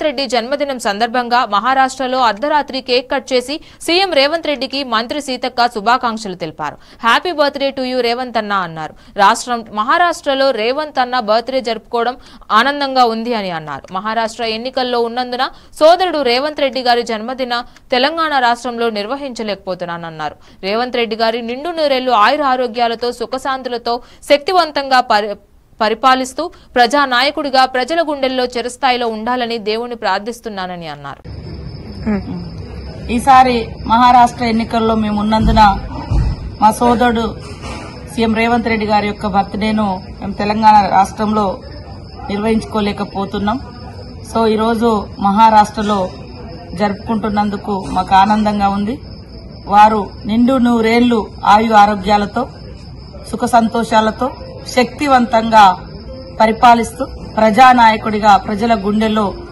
రేవంత్ రెడ్డి జన్మదినం సందర్భంగా మహారాష్ట్రలో అర్ధరాత్రి కేక్ కట్ చేసి సీఎం రేవంత్ రెడ్డికి మంత్రి సీతక్క శుభాకాంక్షలు తెలిపారు happy birthday to you Revanth అన్న అన్నారు రాష్ట్రం మహారాష్ట్రలో రేవంత్ అన్న బర్త్డే జరుపుకోవడం ఆనందంగా ఉంది అని అన్నారు మహారాష్ట్ర ఎన్నికల్లో ఉన్నందున సోదరుడు రేవంత్ రెడ్డి గారి జన్మదిన తెలంగాణ రాష్ట్రంలో నిర్వహించలేకపోతున్నానన్నారు రేవంత్ రెడ్డి గారి నిండు నూరేళ్లు ఆయుర ఆరోగ్యాలతో సుఖశాంతులతో శక్తివంతంగా పరి పరిపాలిస్తూ ప్రజా నాయకుడిగా ప్రజల గుండెల్లో చిరస్థాయిలో ఉండాలని దేవుణ్ణి ప్రార్థిస్తున్నానని అన్నారు ఈసారి మహారాష్ట్ర ఎన్నికల్లో మేము ఉన్నందున మా సోదరుడు సీఎం రేవంత్ రెడ్డి గారి యొక్క బర్త్డేను మేము తెలంగాణ రాష్ట్రంలో నిర్వహించుకోలేకపోతున్నాం సో ఈరోజు మహారాష్ట్రలో జరుపుకుంటున్నందుకు మాకు ఆనందంగా ఉంది వారు నిండు నూరేళ్లు ఆయు ఆరోగ్యాలతో సుఖ సంతోషాలతో శక్తివంతంగా పరిపాలిస్తూ ప్రజానాయకుడిగా ప్రజల గుండెల్లో